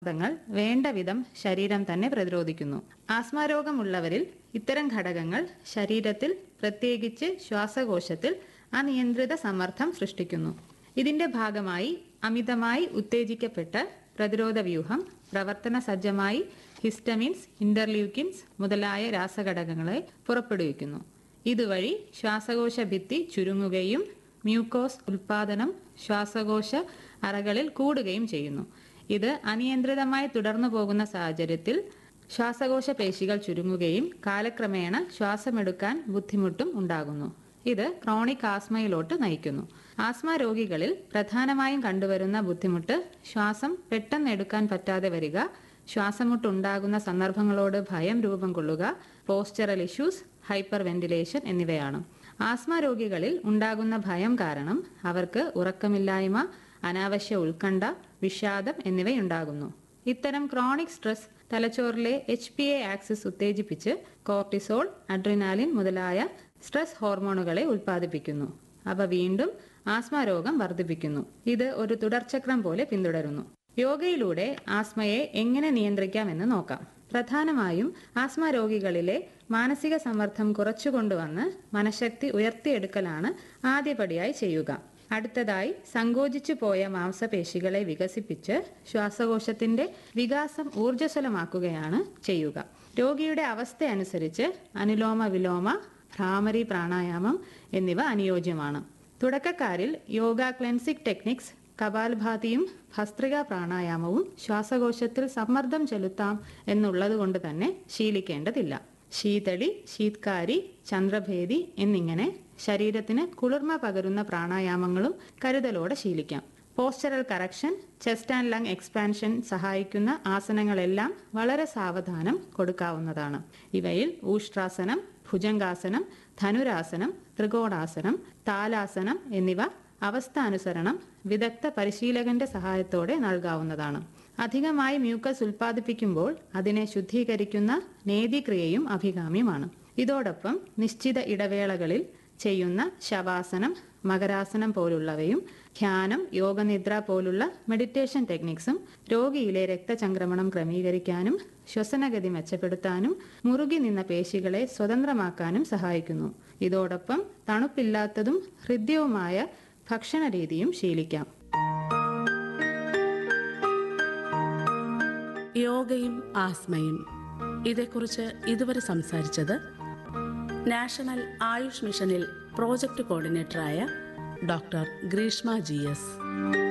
ഘടകങ്ങൾ വേണ്ട വിധം ശരീരം തന്നെ പ്രതിരോധിക്കുന്നു ആസ്മാരോഗമുള്ളവരിൽ ഇത്തരം ഘടകങ്ങൾ ശരീരത്തിൽ പ്രത്യേകിച്ച് ശ്വാസകോശത്തിൽ അനിയന്ത്രിത സമ്മർദ്ദം സൃഷ്ടിക്കുന്നു ഇതിന്റെ ഭാഗമായി അമിതമായി ഉത്തേജിക്കപ്പെട്ട പ്രതിരോധ വ്യൂഹം പ്രവർത്തന സജ്ജമായി ഹിസ്റ്റമിൻസ് ഇന്റർലൂക്കിൻസ് മുതലായ രാസഘടകങ്ങളെ പുറപ്പെടുവിക്കുന്നു ഇതുവഴി ശ്വാസകോശ ഭിത്തി ചുരുങ്ങുകയും മ്യൂക്കോസ് ഉൽപാദനം ശ്വാസകോശ അറകളിൽ കൂടുകയും ചെയ്യുന്നു ഇത് അനിയന്ത്രിതമായി തുടർന്നു പോകുന്ന സാഹചര്യത്തിൽ ശ്വാസകോശ പേശികൾ ചുരുങ്ങുകയും കാലക്രമേണ ശ്വാസമെടുക്കാൻ ബുദ്ധിമുട്ടും ഉണ്ടാകുന്നു ഇത് ക്രോണിക് ആസ്മയിലോട്ട് നയിക്കുന്നു ആസ്മ രോഗികളിൽ പ്രധാനമായും കണ്ടുവരുന്ന ബുദ്ധിമുട്ട് ശ്വാസം പെട്ടെന്ന് എടുക്കാൻ പറ്റാതെ വരിക ശ്വാസമുട്ടുണ്ടാകുന്ന സന്ദർഭങ്ങളോട് ഭയം രൂപം കൊള്ളുക പോസ്ചറൽ ഇഷ്യൂസ് ഹൈപ്പർ വെന്റിലേഷൻ എന്നിവയാണ് ആസ്മ രോഗികളിൽ ഉണ്ടാകുന്ന ഭയം കാരണം അവർക്ക് ഉറക്കമില്ലായ്മ അനാവശ്യ ഉത്കണ്ഠ വിഷാദം എന്നിവയുണ്ടാകുന്നു ഇത്തരം ക്രോണിക് സ്ട്രെസ് തലച്ചോറിലെ എച്ച് പി എ ആക്സിസ് ഉത്തേജിപ്പിച്ച് കോർട്ടിസോൾ അഡ്രിനാലിൻ മുതലായ സ്ട്രെസ് ഹോർമോണുകളെ ഉൽപ്പാദിപ്പിക്കുന്നു അവ വീണ്ടും ആസ്മ രോഗം വർദ്ധിപ്പിക്കുന്നു ഇത് ഒരു തുടർചക്രം പോലെ പിന്തുടരുന്നു യോഗയിലൂടെ ആസ്മയെ എങ്ങനെ നിയന്ത്രിക്കാമെന്ന് നോക്കാം പ്രധാനമായും ആസ്മ രോഗികളിലെ മാനസിക സമ്മർദ്ദം കുറച്ചുകൊണ്ടുവന്ന് മനഃശക്തി ഉയർത്തിയെടുക്കലാണ് ആദ്യപടിയായി ചെയ്യുക അടുത്തതായി സങ്കോചിച്ചു പോയ മാംസപേശികളെ വികസിപ്പിച്ച് ശ്വാസകോശത്തിന്റെ വികാസം ഊർജ്ജസ്വലമാക്കുകയാണ് ചെയ്യുക രോഗിയുടെ അവസ്ഥ അനുസരിച്ച് അനുലോമ വിലോമ ഭ്രാമരി പ്രാണായാമം എന്നിവ അനുയോജ്യമാണ് തുടക്കക്കാരിൽ യോഗ ക്ലെൻസിക് ടെക്നിക്സ് കപാൽഭാതിയും ഭസ്ത്രിക പ്രാണായാമവും ശ്വാസകോശത്തിൽ സമ്മർദ്ദം ചെലുത്താം എന്നുള്ളതുകൊണ്ട് തന്നെ ശീലിക്കേണ്ടതില്ല ശീതളി ശീത്കാരി ചന്ദ്രഭേദി എന്നിങ്ങനെ ശരീരത്തിന് കുളിർമ പകരുന്ന പ്രാണായാമങ്ങളും കരുതലോടെ ശീലിക്കാം postural correction chest and lung expansion സഹായിക്കുന്ന ആസനങ്ങളെല്ലാം വളരെ സാവധാനം കൊടുക്കാവുന്നതാണ് ഇവയിൽ ഊഷ്ട്രാസനം ഭുജംഗാസനം ധനുരാസനം ത്രികോണാസനം താലാസനം എന്നിവ അവസ്ഥാനുസരണം വിദഗ്ധ പരിശീലകന്റെ സഹായത്തോടെ നൽകാവുന്നതാണ് അധികമായി മ്യൂക്കസ് ഉൽപ്പാദിപ്പിക്കുമ്പോൾ അതിനെ ശുദ്ധീകരിക്കുന്ന നേതിക്രിയയും അഭികാമ്യമാണ് ഇതോടൊപ്പം നിശ്ചിത ഇടവേളകളിൽ ചെയ്യുന്ന ശവാസനം മകരാസനം പോലുള്ളവയും ധ്യാനം യോഗനിദ്ര പോലുള്ള മെഡിറ്റേഷൻ ടെക്നിക്സും രോഗിയിലെ രക്തചംക്രമണം ക്രമീകരിക്കാനും ശ്വസനഗതി മെച്ചപ്പെടുത്താനും മുറുകി നിന്ന പേശികളെ സ്വതന്ത്രമാക്കാനും സഹായിക്കുന്നു ഇതോടൊപ്പം തണുപ്പില്ലാത്തതും ഹൃദ്യവുമായ ഭക്ഷണ രീതിയും ശീലിക്കാം യോഗയും ആസ്മയും ഇതേക്കുറിച്ച് ഇതുവരെ സംസാരിച്ചത് നാഷണൽ ആയുഷ് മിഷനിൽ പ്രോജക്ട് കോർഡിനേറ്ററായ ഡോക്ടർ ഗ്രീഷ്മ ജി എസ്